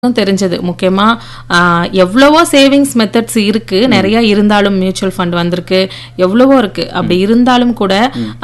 தெரிஞ்சது முக்கியமா ஆஹ், எவ்வளவோ சேவிங்ஸ் மெத்தட்ஸ் இருக்கு நிறைய இருந்தாலும் மியூச்சுவல் ஃபண்ட் வந்திருக்கு எவ்வளவோ இருக்கு அப்படி இருந்தாலும் கூட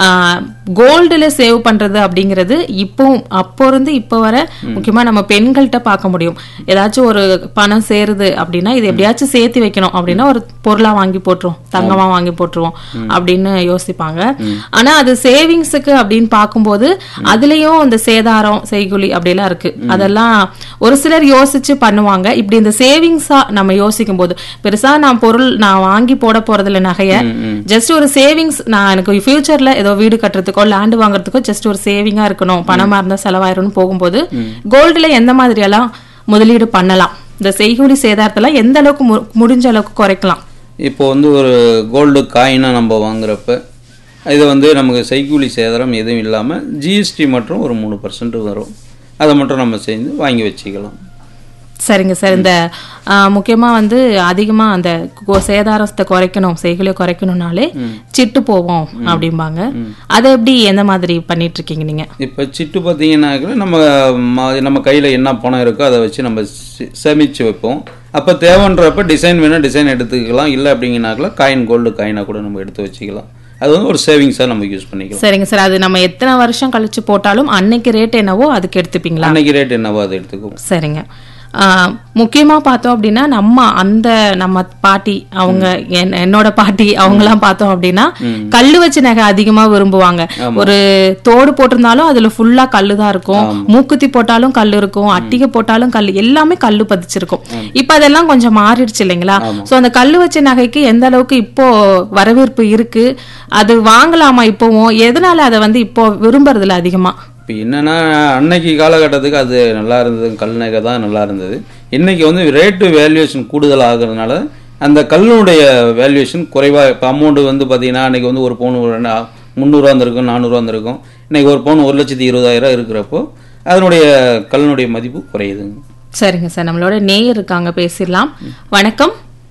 கோல்டுல சேவ் பண்றது அப்படிங்கிறது இப்போ அப்போ இருந்து இப்போ வர முக்கியமா நம்ம பெண்கள்கிட்ட பார்க்க முடியும் ஏதாச்சும் ஒரு பணம் சேருது அப்படின்னா இது எப்படியாச்சும் சேர்த்து வைக்கணும் அப்படின்னா ஒரு பொருளா வாங்கி போட்டுருவோம் தங்கமா வாங்கி போட்டுருவோம் அப்படின்னு யோசிப்பாங்க ஆனா அது சேவிங்ஸுக்கு அப்படின்னு பார்க்கும்போது அதுலயும் இந்த சேதாரம் செய்குலி அப்படிலாம் இருக்கு அதெல்லாம் ஒரு சிலர் யோசிச்சு பண்ணுவாங்க இப்படி இந்த சேவிங்ஸா நம்ம யோசிக்கும் போது பெருசா நான் பொருள் நான் வாங்கி போட போறதில்ல நகைய ஜஸ்ட் ஒரு சேவிங்ஸ் நான் எனக்கு ஃபியூச்சர்ல ஏதோ வீடு கட்டுறதுக்கோ லேண்ட் வாங்குறதுக்கோ ஜஸ்ட் ஒரு சேவிங்கா இருக்கணும் பணமா இருந்தா செலவாயிரும்னு போகும்போது கோல்டுல எந்த மாதிரி எல்லாம் முதலீடு பண்ணலாம் இந்த செய்கூலி சேதாரத்தெல்லாம் எந்த அளவுக்கு மு- முடிஞ்ச அளவுக்கு குறைக்கலாம் இப்போ வந்து ஒரு கோல்டு காயினாக நம்ம வாங்குறப்ப இது வந்து நமக்கு செய்கூலி சேதாரம் எதுவும் இல்லாமல் ஜிஎஸ்டி மற்றும் ஒரு மூணு பர்சன்ட் வரும் அதை மட்டும் நம்ம சேர்ந்து வாங்கி வச்சுக்கலாம் சரிங்க சார் இந்த ஆ, முக்கியமா வந்து அதிகமா அந்த கோ- சேதாரத்தை குறைக்கணும் செய்கூலியை குறைக்கணும்னாலே சிட்டு போவோம் அப்படிம்பாங்க அதை எப்படி எந்த மாதிரி பண்ணிட்டு இருக்கீங்க நீங்க இப்போ சிட்டு பார்த்தீங்கன்னாக்க நம்ம ம- நம்ம கையில் என்ன பணம் இருக்கோ அதை வச்சு நம்ம சே- சேமிச்சு வைப்போம் அப்போ தேவைன்றப்ப டிசைன் வேணால் டிசைன் எடுத்துக்கலாம் இல்லை அப்படிங்கனாக்கல காயின் கோல்டு காயினாக கூட நம்ம எடுத்து வச்சுக்கலாம் அது வந்து ஒரு சேவிங்ஸாக நம்ம யூஸ் பண்ணிக்கலாம் சரிங்க சார் அது நம்ம எத்தனை வருஷம் கழிச்சு போட்டாலும் அன்னைக்கு ரேட் என்னவோ அதுக்கு எடுத்துப்பீங்களா அன்னைக்கு ரேட் என்னவோ அதை எடுத்துக்குவோம் சரிங்க ஆ, முக்கியமா பார்த்தோம் அப்படின்னா நம்ம அந்த நம்ம பாட்டி அவங்க என்- என்னோட பாட்டி அவங்கலாம் பார்த்தோம் அப்படின்னா கல்லு வச்ச நகை அதிகமா விரும்புவாங்க ஒரு தோடு போட்டிருந்தாலும் அதுல ஃபுல்லா கல்லு தான் இருக்கும் மூக்குத்தி போட்டாலும் கல்லு இருக்கும் அட்டிகை போட்டாலும் கல்லு எல்லாமே கல்லு பதிச்சிருக்கும் இப்ப அதெல்லாம் கொஞ்சம் மாறிடுச்சு இல்லைங்களா சோ அந்த கல்லு வச்ச நகைக்கு எந்த அளவுக்கு இப்போ வரவேற்பு இருக்கு அது வாங்கலாமா இப்போவும் எதனால அதை வந்து இப்போ விரும்புறதுல அதிகமா இப்போ என்னன்னா அன்னைக்கு காலகட்டத்துக்கு அது நல்லா இருந்தது கல் நகை தான் நல்லா இருந்தது இன்னைக்கு வந்து ரேட்டு வேல்யூவேஷன் கூடுதல் ஆகுறதுனால அந்த கல்லுடைய வேல்யூவேஷன் குறைவாக இப்போ அமௌண்ட் வந்து பார்த்தீங்கன்னா அன்னைக்கு வந்து ஒரு பவுன் ஒரு ரெண்டு முந்நூறுவா இருந்திருக்கும் நானூறுவா இருந்திருக்கும் இன்னைக்கு ஒரு பவுன் ஒரு லட்சத்தி இருபதாயிரம் இருக்கிறப்போ அதனுடைய கல்லுடைய மதிப்பு குறையுதுங்க சரிங்க சார் நம்மளோட நேயர் இருக்காங்க பேசிடலாம் வணக்கம்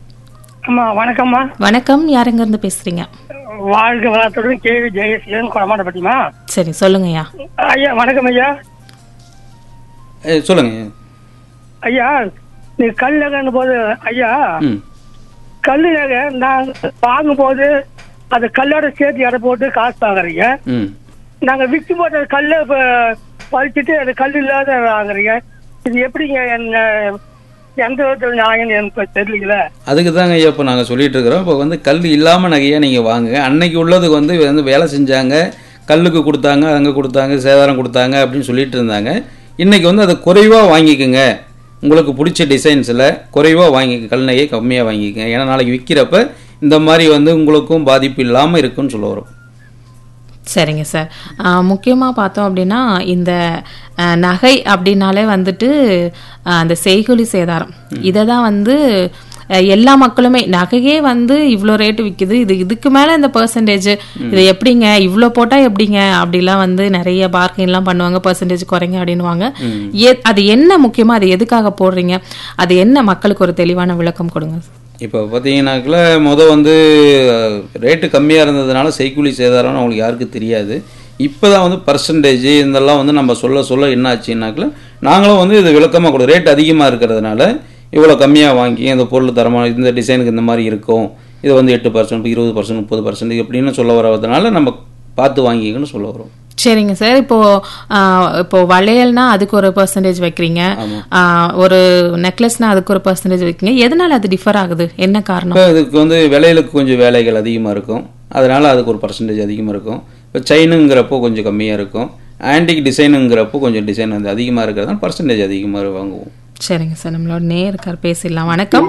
அம்மா வணக்கம்மா வணக்கம் யாருங்க இருந்து பேசுறீங்க வாழ்க வளத்துடன் கேவி ஜெயசீலன் கொடமாட்டப்பட்டிமா சரி சொல்லுங்கய்யா ஐயா வணக்கம் ஐயா ஏ, சொல்லுங்க ஐயா நீ கல் நகைன்னு போது ஐயா ம் கல் நகை நான் வாங்கும் போது அது கல்லோட சேர்த்து எடை போட்டு காசு வாங்குறீங்க ம் நாங்க விற்று போட்ட கல்லை இப்ப பறிச்சுட்டு அது கல் இல்லாத வாங்குறீங்க இது எப்படிங்க என்ன எந்த விதத்தில் நியாயம்னு எனக்கு தெரியல அதுக்கு தாங்க ஐயா இப்போ நாங்கள் சொல்லிட்டு இருக்கிறோம் இப்போ வந்து கல் இல்லாமல் நகையாக நீங்கள் வாங்குங்க அன்னைக்கு உள்ளதுக்கு வந்து வந்து வேலை செஞ்சாங்க கல்லுக்கு கொடுத்தாங்க அங்கே கொடுத்தாங்க சேதாரம் கொடுத்தாங்க அப்படின்னு சொல்லிட்டு இருந்தாங்க இன்னைக்கு வந்து அதை குறைவாக வாங்கிக்கோங்க உங்களுக்கு பிடிச்ச டிசைன்ஸில் குறைவாக வாங்கிக்க கல் நகையை கம்மியாக வாங்கிக்கங்க ஏன்னா நாளைக்கு விற்கிறப்ப இந்த மாதிரி வந்து உங்களுக்கும் பாதிப்பு இல்லாமல் இருக்குன்னு சொல்ல வரும் சரிங்க சார் ஆஹ் முக்கியமா பார்த்தோம் அப்படின்னா இந்த ஆஹ், நகை அப்படின்னாலே வந்துட்டு ஆஹ், அந்த செய்கூலி சேதாரம் இதை தான் வந்து ஆஹ், எல்லா மக்களுமே நகையே வந்து இவ்வளோ ரேட்டு விற்குது இது இதுக்கு மேலே இந்த பர்சன்டேஜ் இது எப்படிங்க இவ்வளோ போட்டால் எப்படிங்க அப்படிலாம் வந்து நிறைய பார்க்கிங்லாம் பண்ணுவாங்க பர்சன்டேஜ் குறைங்க அப்படின்னுவாங்க எ- அது என்ன முக்கியமாக அது எதுக்காக போடுறீங்க அது என்ன மக்களுக்கு ஒரு தெளிவான விளக்கம் கொடுங்க இப்போ பார்த்தீங்கன்னாக்கில் மொதல் வந்து ரேட்டு கம்மியாக இருந்ததுனால செய்கூலி சேதாரம்னு அவங்களுக்கு யாருக்கும் தெரியாது இப்போ தான் வந்து பர்சன்டேஜ் இதெல்லாம் வந்து நம்ம சொல்ல சொல்ல என்ன ஆச்சுன்னாக்கில் நாங்களும் வந்து இது விளக்கமாக கொடு ரேட் அதிகமாக இருக்கிறதுனால இவ்வளோ கம்மியாக வாங்கி இந்த பொருள் தரமாக இந்த டிசைனுக்கு இந்த மாதிரி இருக்கும் இது வந்து எட்டு பர்சன்ட் இருபது பர்சன்ட் முப்பது பர்சன்ட் எப்படின்னு சொல்ல வரதுனால நம்ம பார்த்து வாங்கிக்கன்னு சொல்ல வரோம் சரிங்க சார் இப்போ ஆஹ், இப்போ வளையல்னா அதுக்கு ஒரு பர்சன்டேஜ் வைக்கிறீங்க ஆஹ், ஒரு நெக்லஸ்னா அதுக்கு ஒரு பர்சன்டேஜ் வைக்கிறீங்க எதனால அது டிஃபர் ஆகுது என்ன காரணம் இப்போ இதுக்கு வந்து விலையிலுக்கு கொஞ்சம் வேலைகள் அதிகமாக இருக்கும் அதனால் அதுக்கு ஒரு பர்சன்டேஜ் அதிகமாக இருக்கும் இப்போ செயினுங்கிறப்போ கொஞ்சம் கம்மியாக இருக்கும் ஆன்டிக் டிசைனுங்கிறப்போ கொஞ்சம் டிசைன் வந்து அதிகமாக இருக்கிறதுனால பர்சன்டேஜ் அதிகமாக வாங்குவோம் சரிங்க சார் நம்மளோட நேருக்கார் பேசிடலாம் வணக்கம்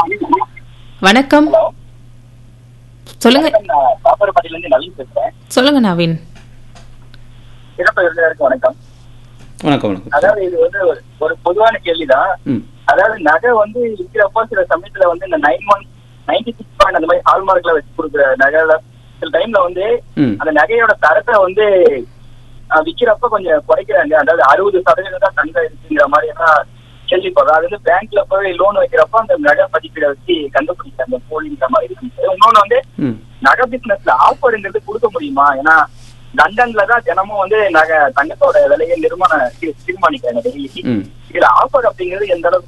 வணக்கம் சொல்லுங்க பாப்பரப்பட்டில இருந்து நவீன் பேசுறேன் சொல்லுங்க நவீன் சிறப்பு விருந்தினருக்கு வணக்கம் வணக்கம் வணக்கம் அதாவது இது வந்து ஒரு- ஒரு பொதுவான கேள்விதான் ம் அதாவது நகை வந்து இருக்கிறப்போ சில சமயத்துல வந்து இந்த nine one ninety six point அந்த மாதிரி ஹால்மார்க்ல வச்சு கொடுக்குற நகைல சில டைம்ல வந்து ம் அந்த நகையோட தரத்தை வந்து அஹ், விக்கிறப்ப கொஞ்சம் குறைக்கிறாங்க அதாவது அறுபது சதவீதம் தான் தங்கம் இருக்குங்கிற மாதிரி எல்லாம் கேள்விப்படுறோம் அது வந்து பேங்க்ல போய் லோன் வைக்கிறப்ப அந்த நகை பதிப்பீடை வச்சு கண்டுபிடிக்கிறாங்க போலிங்கிற மாதிரி இருக்கு இன்னொன்னு வந்து ம் நகை பிசினஸ்ல ஆஃபர்ங்கிறது கொடுக்க முடியுமா ஏன்னா லண்டன்ல தான் தினமும் வந்து நகை தங்கத்தோட விலையை நிர்மாணம் தீர்மானிக்கிறாங்க டெய்லி ம் இதுல ஆஃபர் அப்படிங்கிறது எந்த அளவுக்கு